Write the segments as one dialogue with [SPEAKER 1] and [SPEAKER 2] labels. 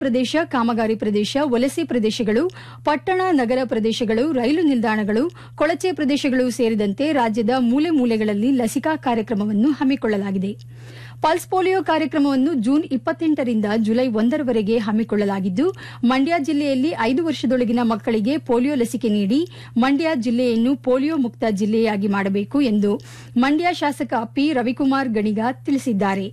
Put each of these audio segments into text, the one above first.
[SPEAKER 1] ಪ್ರದೇಶ ಕಾಮಗಾರಿ ಪ್ರದೇಶ ವಲಸೆ ಪ್ರದೇಶಗಳು ಪಟ್ಟಣ ನಗರ ಪ್ರದೇಶಗಳು ರೈಲು ನಿಲ್ದಾಣಗಳು ಕೊಳಚೆ ಪ್ರದೇಶಗಳು ಸೇರಿದಂತೆ ರಾಜ್ಯದ ಮೂಲೆ ಮೂಲೆಗಳಲ್ಲಿ ಲಸಿಕಾ ಕಾರ್ಯಕ್ರಮವನ್ನು ಹಮ್ಮಿಕೊಳ್ಳಲಾಗಿದೆ ಪಲ್ಸ್ ಪೋಲಿಯೋ ಕಾರ್ಯಕ್ರಮವನ್ನು ಜೂನ್ ಇಪ್ಪತ್ತೆಂಟರಿಂದ ಜುಲೈ ಒಂದರವರೆಗೆ ಹಮ್ಮಿಕೊಳ್ಳಲಾಗಿದ್ದು ಮಂಡ್ಯ ಜಿಲ್ಲೆಯಲ್ಲಿ ಐದು ವರ್ಷದೊಳಗಿನ ಮಕ್ಕಳಿಗೆ ಪೋಲಿಯೋ ಲಸಿಕೆ ನೀಡಿ ಮಂಡ್ಯ ಜಿಲ್ಲೆಯನ್ನು ಪೋಲಿಯೋ ಮುಕ್ತ ಜಿಲ್ಲೆಯಾಗಿ ಮಾಡಬೇಕು ಎಂದು ಮಂಡ್ಯ ಶಾಸಕ ಪಿ ರವಿಕುಮಾರ್ ಗಣಿಗ ತಿಳಿಸಿದ್ದಾರೆ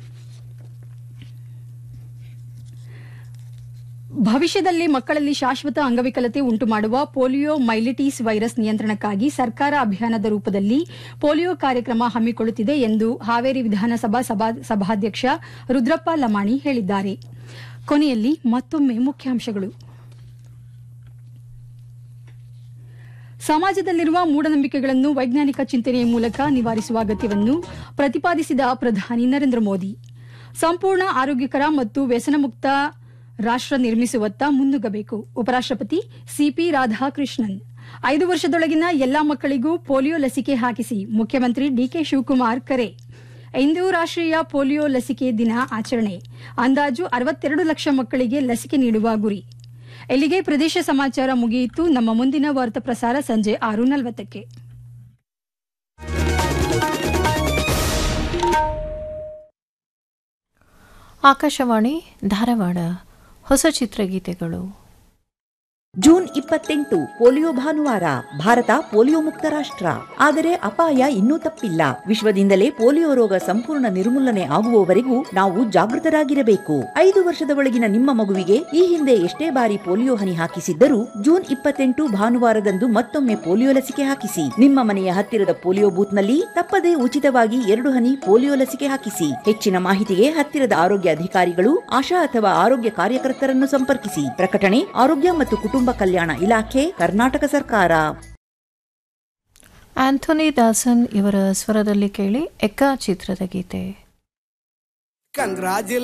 [SPEAKER 1] ಭವಿಷ್ಯದಲ್ಲಿ ಮಕ್ಕಳಲ್ಲಿ ಶಾಶ್ವತ ಅಂಗವಿಕಲತೆ ಉಂಟುಮಾಡುವ ಪೋಲಿಯೋ ಮೈಲಿಟೀಸ್ ವೈರಸ್ ನಿಯಂತ್ರಣಕ್ಕಾಗಿ ಸರ್ಕಾರ ಅಭಿಯಾನದ ರೂಪದಲ್ಲಿ ಪೋಲಿಯೋ ಕಾರ್ಯಕ್ರಮ ಹಮ್ಮಿಕೊಳ್ಳುತ್ತಿದೆ ಎಂದು ಹಾವೇರಿ ವಿಧಾನಸಭಾ ಸಭಾ- ಸಭಾಧ್ಯಕ್ಷ ರುದ್ರಪ್ಪ ಲಮಾಣಿ ಹೇಳಿದ್ದಾರೆ ಕೊನೆಯಲ್ಲಿ ಮತ್ತೊಮ್ಮೆ ಮುಖ್ಯಾಂಶಗಳು ಸಮಾಜದಲ್ಲಿರುವ ಮೂಢನಂಬಿಕೆಗಳನ್ನು ವೈಜ್ಞಾನಿಕ ಚಿಂತನೆಯ ಮೂಲಕ ನಿವಾರಿಸುವ ಅಗತ್ಯವನ್ನು ಪ್ರತಿಪಾದಿಸಿದ ಪ್ರಧಾನಿ ನರೇಂದ್ರ ಮೋದಿ ಸಂಪೂರ್ಣ ಆರೋಗ್ಯಕರ ಮತ್ತು ವ್ಯಸನಮುಕ್ತ ರಾಷ್ಟ್ರ ನಿರ್ಮಿಸುವತ್ತ ಮುನ್ನುಗ್ಗಬೇಕು ಉಪರಾಷ್ಟ್ರಪತಿ ಸಿಪಿ ರಾಧಾಕೃಷ್ಣನ್ ಐದು ವರ್ಷದೊಳಗಿನ ಎಲ್ಲಾ ಮಕ್ಕಳಿಗೂ ಪೋಲಿಯೋ ಲಸಿಕೆ ಹಾಕಿಸಿ ಮುಖ್ಯಮಂತ್ರಿ ಡಿಕೆ ಶಿವಕುಮಾರ್ ಕರೆ ಇಂದು ರಾಷ್ಟ್ರೀಯ ಪೋಲಿಯೋ ಲಸಿಕೆ ದಿನ ಆಚರಣೆ ಅಂದಾಜು ಅರವತ್ತೆರಡು ಲಕ್ಷ ಮಕ್ಕಳಿಗೆ ಲಸಿಕೆ ನೀಡುವ ಗುರಿ ಇಲ್ಲಿಗೆ ಪ್ರದೇಶ ಸಮಾಚಾರ ಮುಗಿಯಿತು ನಮ್ಮ ಮುಂದಿನ ವಾರ್ತಾ ಪ್ರಸಾರ ಸಂಜೆ ಆರು ನಲವತ್ತಕ್ಕೆ
[SPEAKER 2] ಆಕಾಶವಾಣಿ ಧಾರವಾಡ ಹೊಸ ಚಿತ್ರಗೀತೆಗಳು
[SPEAKER 3] ಜೂನ್ ಇಪ್ಪತ್ತೆಂಟು ಪೋಲಿಯೋ ಭಾನುವಾರ ಭಾರತ ಪೋಲಿಯೋ ಮುಕ್ತ ರಾಷ್ಟ್ರ ಆದರೆ ಅಪಾಯ ಇನ್ನೂ ತಪ್ಪಿಲ್ಲ ವಿಶ್ವದಿಂದಲೇ ಪೋಲಿಯೋ ರೋಗ ಸಂಪೂರ್ಣ ನಿರ್ಮೂಲನೆ ಆಗುವವರೆಗೂ ನಾವು ಜಾಗೃತರಾಗಿರಬೇಕು ಐದು ವರ್ಷದ ಒಳಗಿನ ನಿಮ್ಮ ಮಗುವಿಗೆ ಈ ಹಿಂದೆ ಎಷ್ಟೇ ಬಾರಿ ಪೋಲಿಯೋ ಹನಿ ಹಾಕಿಸಿದ್ದರೂ ಜೂನ್ ಇಪ್ಪತ್ತೆಂಟು ಭಾನುವಾರದಂದು ಮತ್ತೊಮ್ಮೆ ಪೋಲಿಯೋ ಲಸಿಕೆ ಹಾಕಿಸಿ ನಿಮ್ಮ ಮನೆಯ ಹತ್ತಿರದ ಪೋಲಿಯೋ ಬೂತ್ನಲ್ಲಿ ತಪ್ಪದೇ ಉಚಿತವಾಗಿ ಎರಡು ಹನಿ ಪೋಲಿಯೋ ಲಸಿಕೆ ಹಾಕಿಸಿ ಹೆಚ್ಚಿನ ಮಾಹಿತಿಗೆ ಹತ್ತಿರದ ಆರೋಗ್ಯ ಅಧಿಕಾರಿಗಳು ಆಶಾ ಅಥವಾ ಆರೋಗ್ಯ ಕಾರ್ಯಕರ್ತರನ್ನು ಸಂಪರ್ಕಿಸಿ ಪ್ರಕಟಣೆ ಆರೋಗ್ಯ ಮತ್ತು ಕುಟುಂಬ ಕಲ್ಯಾಣ ಇಲಾಖೆ ಕರ್ನಾಟಕ ಸರ್ಕಾರ
[SPEAKER 2] ಆಂಥೋನಿ ದಾಸನ್ ಇವರ ಸ್ವರದಲ್ಲಿ ಕೇಳಿ ಎಕ್ಕ ಚಿತ್ರದ ಗೀತೆ
[SPEAKER 4] Congratulations.